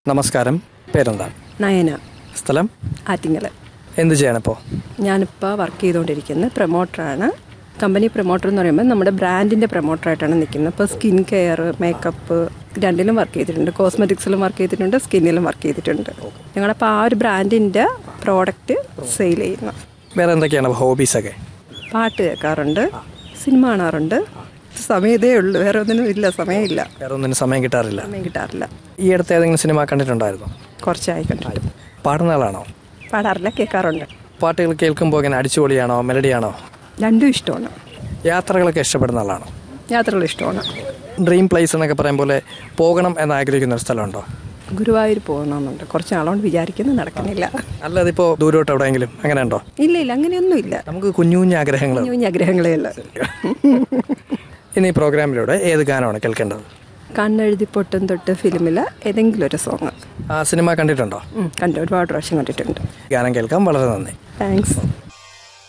നമസ്കാരം പേരെന്താണ് നയന സ്ഥലം ആറ്റിങ്ങൽ എന്ത് ചെയ്യണിപ്പോൾ ഞാനിപ്പോൾ വർക്ക് ചെയ്തുകൊണ്ടിരിക്കുന്നത് പ്രൊമോട്ടറാണ് കമ്പനി പ്രൊമോട്ടർ എന്ന് പറയുമ്പോൾ നമ്മുടെ ബ്രാൻഡിൻ്റെ പ്രൊമോട്ടറായിട്ടാണ് നിൽക്കുന്നത് ഇപ്പോൾ സ്കിൻ കെയർ മേക്കപ്പ് രണ്ടിലും വർക്ക് ചെയ്തിട്ടുണ്ട് കോസ്മെറ്റിക്സിലും വർക്ക് ചെയ്തിട്ടുണ്ട് സ്കിന്നിലും വർക്ക് ചെയ്തിട്ടുണ്ട് ഞങ്ങളപ്പോൾ ആ ഒരു ബ്രാൻഡിൻ്റെ പ്രോഡക്റ്റ് സെയിൽ ചെയ്യുന്നു വേറെ എന്തൊക്കെയാണ് ഹോബീസൊക്കെ പാട്ട് കേൾക്കാറുണ്ട് സിനിമ കാണാറുണ്ട് സമയതേ ഉള്ളൂ വേറെ ഒന്നിനും ഇല്ല സമയമില്ല വേറെ ഒന്നിനും സമയം കിട്ടാറില്ല സമയം കിട്ടാറില്ല ഈ അടുത്ത് ഏതെങ്കിലും സിനിമ കണ്ടിട്ടുണ്ടായിരുന്നോ കുറച്ചായി കണ്ടിട്ട് പാടുന്ന ആളാണോ പാടാറില്ല കേൾക്കാറുണ്ട് പാട്ടുകൾ കേൾക്കുമ്പോൾ ഇങ്ങനെ അടിച്ചുപൊളിയാണോ മെലഡിയാണോ രണ്ടും ഇഷ്ടമാണ് യാത്രകളൊക്കെ ഇഷ്ടപ്പെടുന്ന ആളാണോ യാത്രകൾ ഇഷ്ടമാണ് ഡ്രീം പ്ലേസ് എന്നൊക്കെ പറയും പോലെ പോകണം എന്ന് ആഗ്രഹിക്കുന്ന ഒരു സ്ഥലമുണ്ടോ ഗുരുവായൂർ പോകണമെന്നുണ്ട് കുറച്ച് നാളോണ്ട് വിചാരിക്കുന്നു നടക്കുന്നില്ല അല്ലാതെ ഇപ്പോൾ ദൂരോട്ട് എവിടെയെങ്കിലും അങ്ങനെ ഉണ്ടോ ഇല്ല ഇല്ല അങ്ങനെയൊന്നും ഇല്ല നമുക്ക് കുഞ്ഞു കുഞ്ഞു ആഗ്രഹങ്ങൾ കുഞ്ഞു കുഞ്ഞു ആഗ്രഹങ്ങളേ ഉള്ളൂ ഇനി ഈ പ്രോഗ്രാമിലൂടെ ഏത് ഗാനമാണ് കേൾക്കേണ്ടത് കണ്ണെഴുതി പൊട്ടും തൊട്ട് ഫിലിമിൽ ഏതെങ്കിലും ഒരു സോങ് ആ സിനിമ കണ്ടിട്ടുണ്ടോ കണ്ടു ഒരുപാട് പ്രാവശ്യം കണ്ടിട്ടുണ്ട് ഗാനം കേൾക്കാൻ വളരെ നന്ദി താങ്ക്സ്